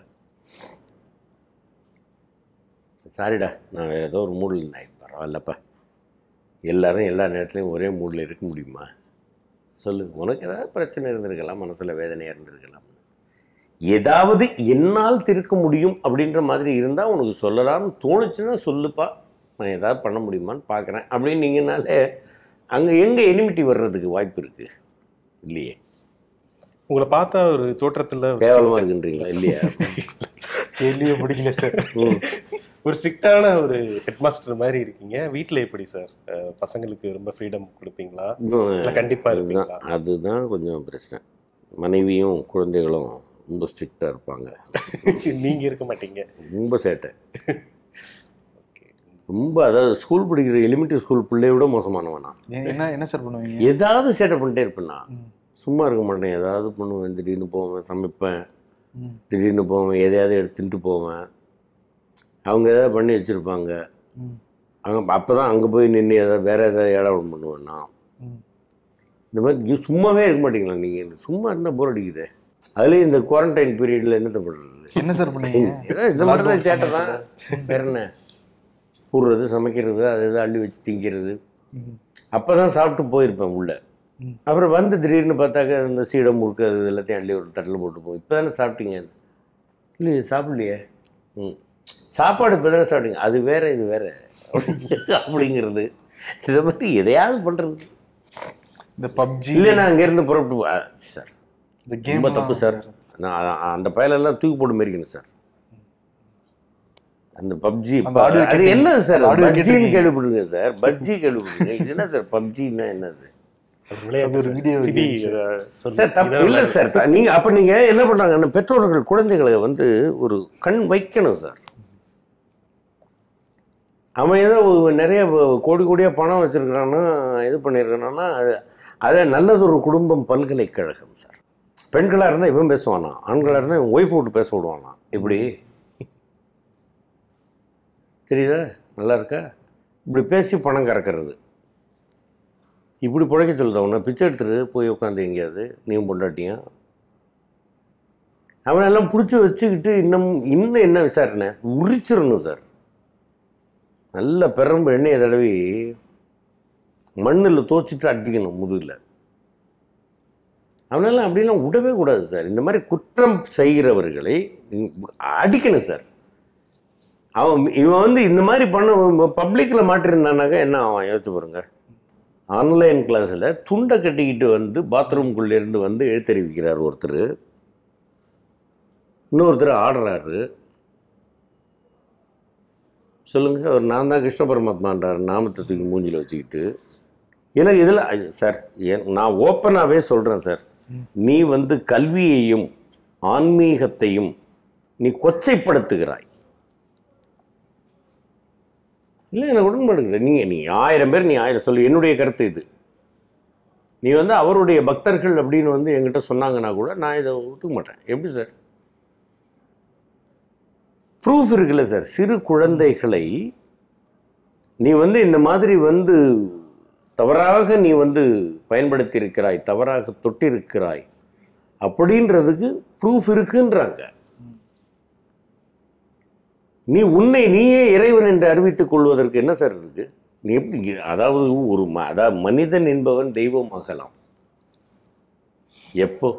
சாரிடா நான் வேறு ஏதோ ஒரு மூடில் இருந்தேன் பரவாயில்லப்பா எல்லாரும் எல்லா நேரத்துலையும் ஒரே மூடில் இருக்க முடியுமா சொல்லு உனக்கு ஏதாவது பிரச்சனை இருந்திருக்கலாம் மனசில் வேதனையாக இருந்திருக்கலாம் ஏதாவது என்னால் திருக்க முடியும் அப்படின்ற மாதிரி இருந்தால் உனக்கு சொல்லலாம்னு தோணுச்சுன்னா சொல்லுப்பா நான் ஏதாவது பண்ண முடியுமான்னு பார்க்குறேன் அப்படின்னு நீங்கனாலே அங்கே எங்கே எனிமிட்டி வர்றதுக்கு வாய்ப்பு இருக்குது இல்லையே
உங்களை பார்த்தா ஒரு தோற்றத்துல ஒரு
கேவலமாக இருக்குன்றீங்களா இல்லையா
கேள்வியே பிடிக்கல சார்
ம்.
ஒரு ஸ்ட்ரிக்டான ஒரு ஹெட் மாஸ்டர் மாதிரி இருக்கீங்க வீட்ல எப்படி சார் அஹ், பசங்களுக்கு ரொம்ப ஃப்ரீடம் கொடுப்பீங்களா இல்ல கண்டிப்பா
அதுதான்
இருப்பீங்களா
அதுதான் கொஞ்சம் பிரச்சனை மனைவியும் குழந்தைகளும் ரொம்ப ஸ்ட்ரிக்டாக இருப்பாங்க
நீங்க இருக்க மாட்டீங்க
ரொம்ப சேட்டை
ஓகே
ரொம்ப அதாவது ஸ்கூல் படிக்கிற எலிமெண்ட்ரி ஸ்கூல் பிள்ளைய விட மோசமானவனா
என்ன என்ன சார் பண்ணுவீங்க
ஏதாவது சேட்டை பண்ணிட்டே இருப்பேன் நான்
ம்.
சும்மா இருக்க மாட்டேன் ஏதாவது பண்ணுவேன் திடீர்னு போவேன் சமைப்பேன்
ம்.
திடீர்னு போவேன் எதையாவது எடுத்துட்டு போவேன் அவங்க ஏதாவது பண்ணி வச்சுருப்பாங்க
ம்.
அங்கே அப்போ தான் அங்கே போய் நின்று ஏதாவது வேறு ஏதாவது ஏடாவடம் பண்ணுவேன் நான்
ம்.
இந்த மாதிரி இ- சும்மாவே இருக்க மாட்டீங்களா நீங்கள் சும்மா இருந்தால் போர் அடிக்குது அதுலேயும் இந்த குவாரண்டைன் பீரியடில் என்னத்தை பண்ணுறது
என்ன சார் பண்ணீங்க
ஏதோ இந்த மாதிரி தான் சேட்டை தான் வேற என்ன போடுறது சமைக்கிறது அது எதாவது அள்ளி வச்சு திங்கிறது
ம்.
அப்போ தான் சாப்பிட்டு போயிருப்பேன் உள்ளே
ம்.
அப்புறம் வந்து திடீர்னு பார்த்தாக்க இந்த சீடம் முறுக்கு அது எல்லாத்தையும் அள்ளி ஒரு தட்டில் போட்டு போகும் இப்போ தானே சாப்பிட்டீங்க இல்லையே சாப்பிடலையே ம் சாப்பாடு இப்போ தானே சாப்பிட்டீங்க அது வேற இது வேற அப்படிங்கிறது இதை மாதிரி எதையாவது பண்ணுறது
இந்த பப்ஜி
இல்லை நான் அங்கேருந்து புறப்பட்டு போ- ஆ, சார்
இந்த
ரொம்ப
கேம்
தப்பு சார் நான் அ- அந்த பயலெல்லாம் தூக்கி போட்டு மாரிக்கணும் சார் அந்த பப்ஜி
அந்த audio
அது
கேட்டீங்க.
என்ன சார்
அந்த audio
பப்ஜின்னு
கேட்டீங்க.
கேள்விப்படுங்க சார் பப்ஜி கேள்விப்படுங்க இது என்ன சார் பப்ஜின்னா என்னது
அது விளையாட்டு
அது ஒரு
sir.
video
CD
game sir.
இதை சொல்லு.
சார் தப்பு
இதெல்லாம்
இல்லை சார் த- நீங்க அப்போ நீங்க என்ன பண்றாங்கன்னா பெற்றோர்கள் குழந்தைகளை வந்து ஒரு கண் வைக்கணும் சார் அவன் ஏதோ ஒரு நிறைய வ- கோடி கோடியாக பணம் வச்சிருக்கிறான்னா இது பண்ணியிருக்கானா அது அதை நல்லதொரு குடும்பம் பல்கலைக்கழகம் சார் பெண்களாக இருந்தால் இவன் பேசுவானா ஆண்களாக இருந்தால் இவன் ஒய்ஃப் விட்டு பேச விடுவானா இப்படி தெரியுதா நல்லா இருக்கா இப்படி பேசி பணம் கறக்கிறது இப்படி பிழைக்க சொல்லுது அவனை பிச்சை எடுத்துட்டு போய் உட்காந்து எங்கேயாவது நீயும் பொண்டாட்டியும் அவனெல்லாம் பிடிச்சி வச்சுக்கிட்டு இன்னும் இன்னும் என்ன விசாரணை உரிச்சிடணும் சார் நல்ல பெரம்பு எண்ணெயை தடவி மண்ணில் தோச்சிட்டு அடிக்கணும் முதுகில் அவனெல்லாம் அப்படிலாம் விடவே கூடாது சார் இந்த மாதிரி குற்றம் செய்கிறவர்களை நீங்க அடிக்கணும் சார் அவன் இவன் வந்து இந்த மாதிரி பண்ண பப்ளிக்கில் மாட்டிருந்தானாக்கா என்ன அவன் யோசிச்சு பாருங்க ஆன்லைன் கிளாஸில் துண்டை கட்டிக்கிட்டு வந்து பாத்ரூம்குள்ளேருந்து வந்து எழுத்தறிவிக்கிறார் ஒருத்தர் இன்னொருத்தர் ஆடுறாரு சொல்லுங்க அவர் நான் தான் கிருஷ்ண பரமாத்மான்றார் நாமத்தை தூக்கி மூஞ்சில வச்சுக்கிட்டு எனக்கு இதில் சார் என் நான் ஓப்பனாகவே சொல்கிறேன் சார் நீ வந்து கல்வியையும் ஆன்மீகத்தையும் நீ கொச்சைப்படுத்துகிறாய் இல்லை எனக்கு உடன்பாடு கிடையாது நீங்கள் நீ ஆயிரம் பேர் நீ ஆயிரம் சொல்லு என்னுடைய கருத்து இது நீ வந்து அவருடைய பக்தர்கள் அப்படின்னு வந்து என்கிட்ட சொன்னாங்கன்னா கூட நான் இதை ஒத்துக்க மாட்டேன் எப்படி சார் ப்ரூஃப் இருக்குல்ல சார் சிறு குழந்தைகளை நீ வந்து இந்த மாதிரி வந்து தவறாக நீ வந்து பயன்படுத்தி இருக்கிறாய் தவறாக தொட்டிருக்கிறாய் அப்படின்றதுக்கு ப்ரூஃப் இருக்குன்றாங்க நீ உன்னை நீயே இறைவன் என்று அறிவித்துக் கொள்வதற்கு என்ன சார் இருக்கு நீ எப்படி அதாவது ஒரு ம- அதாவது மனிதன் என்பவன் தெய்வம் ஆகலாம் எப்போ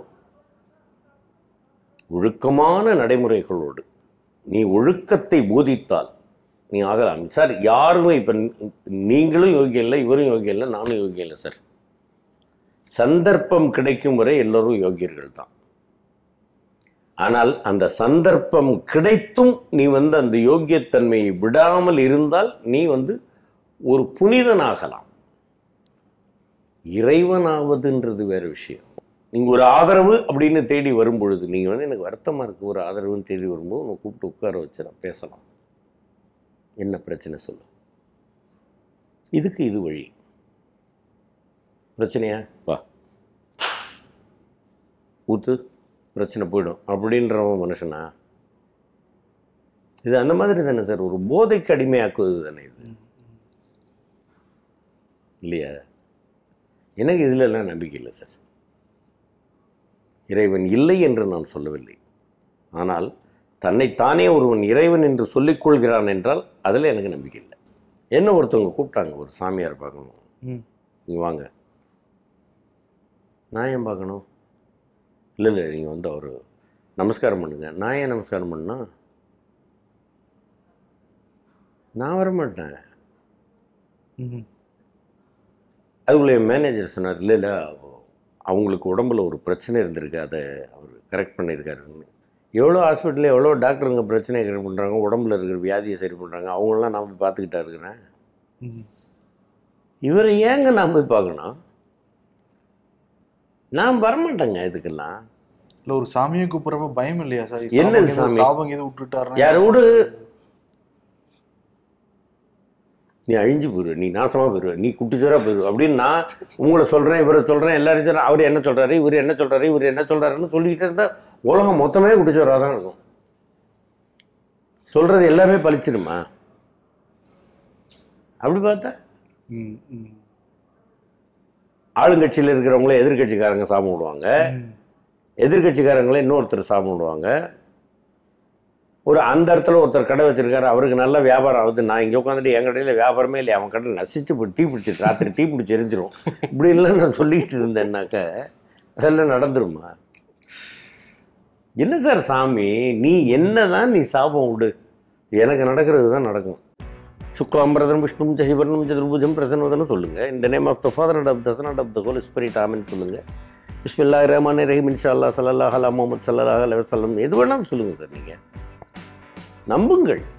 ஒழுக்கமான நடைமுறைகளோடு நீ ஒழுக்கத்தை போதித்தால் நீ ஆகலாம் சார் யாருமே இப்போ நீங்களும் யோகியம் இல்லை இவரும் யோகியம் இல்லை நானும் யோகியம் இல்லை சார் சந்தர்ப்பம் கிடைக்கும் வரை எல்லோரும் யோகியர்கள் தான் ஆனால் அந்த சந்தர்ப்பம் கிடைத்தும் நீ வந்து அந்த யோக்கியத்தன்மையை விடாமல் இருந்தால் நீ வந்து ஒரு புனிதனாகலாம் இறைவனாவதுன்றது வேற விஷயம் நீங்கள் ஒரு ஆதரவு அப்படின்னு தேடி வரும் பொழுது நீங்கள் வந்து எனக்கு வருத்தமாக இருக்குது ஒரு ஆதரவுன்னு தேடி வரும்போது உன்னை கூப்பிட்டு உட்கார வச்சு நான் பேசலாம் என்ன பிரச்சனை சொல்லு இதுக்கு இது வழி பிரச்சனையா வா ஊத்து பிரச்சனை போயிடும் அப்படின்றவன் மனுஷனா இது அந்த மாதிரி தானே சார் ஒரு போதைக்கு அடிமையாக்குவது தானே இது இல்லையா எனக்கு இதுல எல்லாம் நம்பிக்கை இல்லை சார் இறைவன் இல்லை என்று நான் சொல்லவில்லை ஆனால் தன்னைத்தானே ஒருவன் இறைவன் என்று சொல்லிக் கொள்கிறான் என்றால் அதில் எனக்கு நம்பிக்கை இல்லை என்ன ஒருத்தவங்க கூப்பிட்டாங்க ஒரு சாமியார் பார்க்கணும்
ம்.
நீங்கள் வாங்க நான் ஏன் பார்க்கணும் இல்லை இல்லை நீங்கள் வந்து அவர் நமஸ்காரம் பண்ணுங்க நான் ஏன் நமஸ்காரம் பண்ணா நான் வரமாட்டேன்
ம்.
அதுக்குள்ளே என் மேனேஜர் சொன்னார் இல்லை இல்லை அவங்களுக்கு உடம்புல ஒரு பிரச்சனை இருந்திருக்கு அதை அவர் கரெக்ட் பண்ணியிருக்காருன்னு எவ்வளோ ஹாஸ்பிட்டலில் எவ்வளோ டாக்டருங்க பிரச்சனையை கரெக்ட் பண்ணுறாங்க உடம்புல இருக்கிற வியாதியை சரி பண்ணுறாங்க அவங்களெலாம் நான் போய் பார்த்துக்கிட்டா இருக்கிறேன்
ம்.
இவரை ஏங்க நான் போய் பார்க்கணும் நான் வரமாட்டேங்க இதுக்கெல்லாம்
இல்ல ஒரு சாமியை கூப்பிடுறப்ப பயம் இல்லையா சார்
என்னது
சாபம் எதுவும்
சாமி?
சாபம் எதுவும் விட்டுட்டாருன்னா
யார் விடு நீ அழிஞ்சு போயிடுவ நீ நாசமாக போயிடுவ நீ குட்டிச்சோராக போயிடுவ அப்படின்னு நான் உங்களை சொல்கிறேன் இவரை சொல்கிறேன் எல்லாரும் சொல்கிறேன் அவர் என்ன சொல்கிறாரு இவர் என்ன சொல்கிறாரு இவர் என்ன சொல்கிறாருன்னு சொல்லிக்கிட்டே இருந்தால் உலகம் மொத்தமே குட்டிச்சோராக தான் இருக்கும் சொல்கிறது எல்லாமே பலிச்சிடுமா அப்படி பார்த்தா
ம், ம்.
ஆளுங்கட்சியில் இருக்கிறவங்கள எதிர்க்கட்சிக்காரங்க சாபம் விடுவாங்க எதிர்க்கட்சிக்காரங்களே இன்னொருத்தர் சாபம் விடுவாங்க ஒரு அந்த இடத்துல ஒருத்தர் கடை வச்சிருக்காரு அவருக்கு நல்ல வியாபாரம் ஆகுது நான் இங்கே உட்காந்துட்டு என் கடையில் வியாபாரமே இல்லை அவன் கடை நசிச்சு போய் டீ பிடிச்சி ராத்திரி டீ பிடிச்சி எரிஞ்சிரும் இப்படின்லாம் நான் சொல்லிக்கிட்டு இருந்தேன்னாக்க அதெல்லாம் நடந்துருமா என்ன சார் சாமி நீ என்னதான் நீ சாபம் விடு எனக்கு நடக்கிறது தான் நடக்கும் சுக்லாம்பரதன் விஷ்ணு சசிவர்ணம் சதுர்புஜம் பிரசன்னதனும் சொல்லுங்க இந்த name of the father and of the son and of the holy spirit ஆமின்னு சொல்லுங்க பிஸ்மில்லா ரஹ்மான் ரஹீம் இன்ஷா அல்லா சல்லல்லாஹ் அலா முகமது சல்லல்லாஹ் அலைஹி வஸல்லம் எது வேணாலும் சொல்லுங்க சார் நீங்கள் நம்புங்கள்